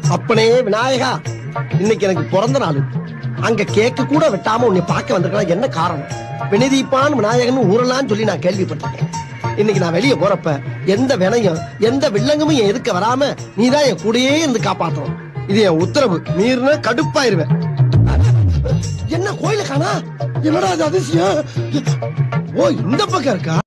அப்பனே விநாயகா இன்னைக்கு எனக்கு பிறந்த நாள் அங்க கேக்கு கூட வெட்டாம உன்னை பார்க்க வந்திருக்கலாம் என்ன காரணம் வினதீப்பான் விநாயகன் ஊரெல்லாம் சொல்லி நான் கேள்விப்பட்டிருக்கேன் இன்னைக்கு நான் வெளியே போறப்ப எந்த வினையும் எந்த வில்லங்கமும் என் எதுக்க வராம நீதான் என் கூடயே இருந்து காப்பாத்தணும் இது என் உத்தரவு மீறின கடுப்பாயிருவேன் என்ன கோயில காணா என்னடா அது அதிசயம் ஓ இந்த பக்கம் இருக்கா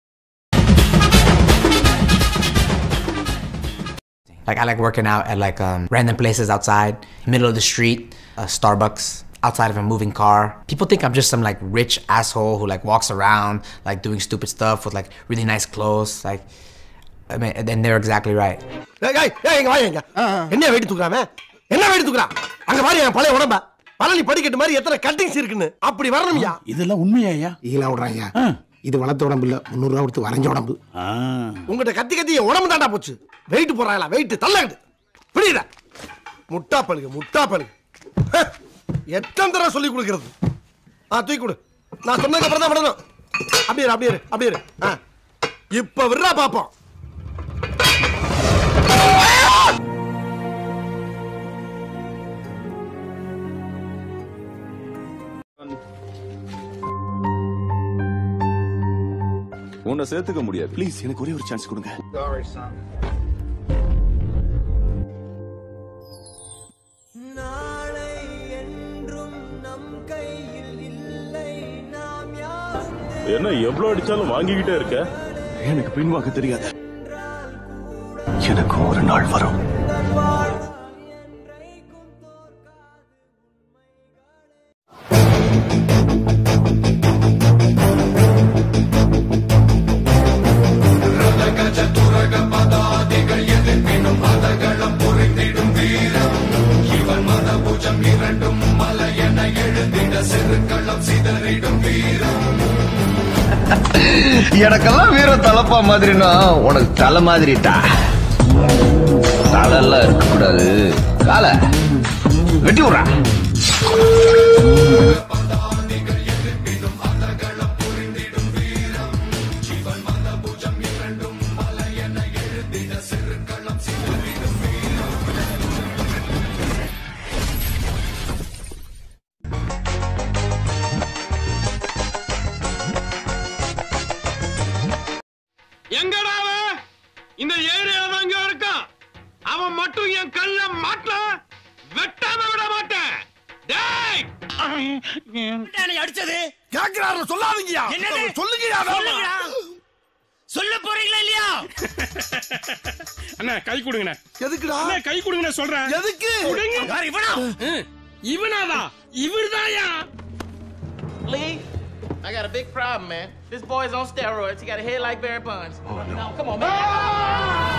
Like I like working out at like um, random places outside, middle of the street, a Starbucks, outside of a moving car. People think I'm just some like rich asshole who like walks around like doing stupid stuff with like really nice clothes. Like, I mean, and they're exactly right. ஏய், ஏய், ஏய், இங்க வாங்க இங்க. என்ன wait தூக்குறாம என்ன wait தூக்குறா அங்க பாரு என் பழைய உடம்ப பழனி படிக்கட்டு மாதிரி எத்தனை கட்டிங்ஸ் இருக்குன்னு அப்படி வரணும்யா இதெல்லாம் உண்மையா ஈலாம் விடுறாங்க இது வளர்த்த உடம்பு இல்ல முந்நூறு ரூபா கொடுத்து வரைஞ்ச உடம்பு உங்ககிட்ட கத்தி கத்தி என் உடம்பு தாண்டா போச்சு வெயிட் போறாங்களா வெயிட் தள்ளகிட்டு புரியுதா முட்டா பழுகு முட்டா பழுகு ஹ, எத்தனை தடவை சொல்லி கொடுக்கறது ஆ தூக்கி கொடு நான் சொன்னதுக்கு அப்புறம் தான் விடணும் அப்படியே இரு, அப்படியே இரு, அப்படியே இரு. ஆ இப்ப விடுறா பாப்போம் உன்னை சேர்த்துக்க முடியாது ப்ளீஸ் எனக்கு ஒரே ஒரு சான்ஸ் கொடுங்க என்ன எவ்வளவு அடிச்சாலும் வாங்கிக்கிட்டே இருக்க எனக்கு பின்வாங்க தெரியாது எனக்கு ஒரு நாள் வரும் எனக்கெல்லாம் வீரம் தலப்பா மாதிரினா உனக்கு தலை மாதிரிட்டா தலைலாம் இருக்கக்கூடாது காலை வெட்டி விடுறா எங்கடா அவன் இந்த ஏரியால தான் இங்க இருக்கான் அவன் மட்டும் என் கல்ல மாட்டல வெட்டாம விட மாட்டேன் டேய் அடிச்சது கேக்குறாரு சொல்லாதீங்கயா என்னது? சொல்லுங்கயா சொல்லுங்கடா. சொல்ல போறீங்களா இல்லையா அண்ணா கை கொடுங்கண்ணே எதுக்குடா அண்ணா கை கொடுங்கண்ணே சொல்றேன் எதுக்கு கொடுங்க யார் இவனா ம், இவனாவா இவர்தாயா Lee, I got a big problem, man. This boy's on steroids. He got a head like Barry Bonds. Oh, no. Come on, man.